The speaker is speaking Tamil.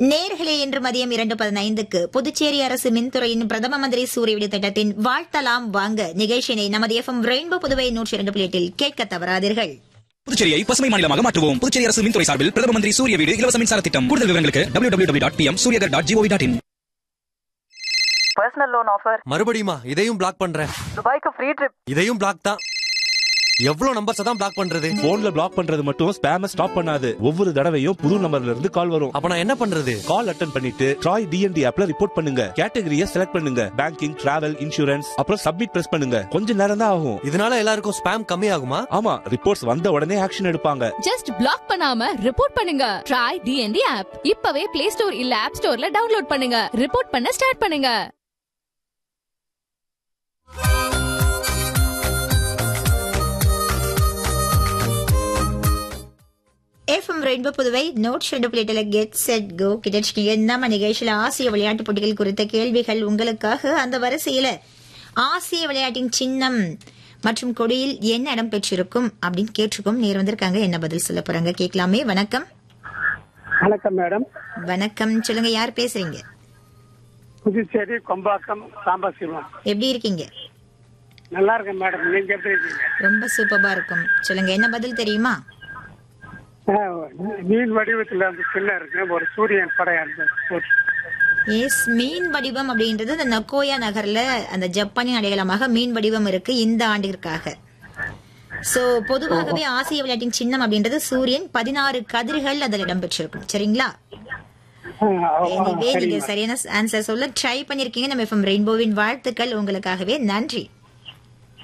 நேர்களே இன்று மதியம் இரண்டு பதினைந்துக்கு புதுச்சேரி அரசு மின்துறையின் பிரதம மந்திரி சூரிய விடு திட்டத்தின் வாழ்த்தலாம் வாங்க நிகழ்ச்சியினை நமது எஃப்எம் ரெயின்போ புதுவை நூற்றி இரண்டு புள்ளி கேட்க தவறாதீர்கள் புதுச்சேரியை பசுமை மாநிலமாக மாற்றுவோம் புதுச்சேரி அரசு மின்துறை சார்பில் பிரதம மந்திரி சூரிய வீடு இலவச மின்சார திட்டம் கூடுதல் விவரங்களுக்கு W W dot P M Suryaghar dot G O V dot in personal loan offer மறுபடியுமா இதையும் பிளாக் பண்றேன் துபாய்க்கு ஃப்ரீ ட்ரிப் இதையும் பிளாக் தான் எவ்வளவு நம்பர்ஸ் தான் பிளாக் பண்றது போன்ல பிளாக் பண்றது மட்டும் ஸ்பேம ஸ்டாப் பண்ணாது ஒவ்வொரு தடவையும் புது நம்பர்ல இருந்து கால் வரும் அப்ப நான் என்ன பண்றது கால் அட்டன் பண்ணிட்டு ட்ராய் டிஎன்டி ஆப்ல ரிப்போர்ட் பண்ணுங்க கேட்டகரியை செலக்ட் பண்ணுங்க பேங்கிங் டிராவல் இன்சூரன்ஸ் அப்புறம் சப்மிட் பிரஸ் பண்ணுங்க கொஞ்ச நேரம் தான் ஆகும் இதனால எல்லாருக்கும் ஸ்பேம் கம்மி ஆகுமா ஆமா ரிப்போர்ட்ஸ் வந்த உடனே ஆக்ஷன் எடுப்பாங்க ஜஸ்ட் பிளாக் பண்ணாம ரிப்போர்ட் பண்ணுங்க ட்ரை டிஎன்டி ஆப் இப்பவே பிளே ஸ்டோர் இல்ல ஆப் ஸ்டோர்ல டவுன்லோட் பண்ணுங்க ரிப்போர்ட் பண்ண ஸ்டார்ட் பண்ணுங்க எஃப்எம் ரெயின்போ புதுவை நோட் ரெண்டு பிளேட்டில் கெட் செட் கோ கிட்டச்சிங்க நம்ம நிகழ்ச்சியில் ஆசிய விளையாட்டுப் போட்டிகள் குறித்த கேள்விகள் உங்களுக்காக அந்த வரிசையில ஆசிய விளையாட்டின் சின்னம் மற்றும் கொடியில் என்ன இடம் பெற்றிருக்கும் அப்படின்னு கேட்டிருக்கோம் நேர் வந்திருக்காங்க என்ன பதில் சொல்ல போறாங்க கேட்கலாமே வணக்கம் வணக்கம் மேடம் வணக்கம் சொல்லுங்க யார் பேசுறீங்க புதுச்சேரி கொம்பாக்கம் சாம்பசிவம் எப்படி இருக்கீங்க நல்லா இருக்கேன் மேடம் நீங்க எப்படி இருக்கீங்க ரொம்ப சூப்பரா இருக்கும் சொல்லுங்க என்ன பதில் தெரியுமா ஆ, மீன் வடிவத்துல அந்த சின்ன இருக்கு ஒரு சூரியன் படம் இருக்கு ஒரு எஸ் மீன் வடிவம் அப்படின்றது இந்த நக்கோயா நகர்ல அந்த ஜப்பானின் அடையாளமாக மீன் வடிவம் இருக்கு இந்த ஆண்டிற்காக சோ பொதுவாகவே ஆசிய விளையாட்டின் சின்னம் அப்படின்றது சூரியன் பதினாறு கதிர்கள் அதில் இடம்பெற்றிருக்கும் சரிங்களா ஆ, ஆ, எனிவே சரி நீங்க சரியான ஆன்சர் சொல்ல ட்ரை பண்ணிருக்கீங்க நம்ம எஃப்எம் ரெயின்போவின் வாழ்த்துக்கள் உங்களுக்காகவே நன்றி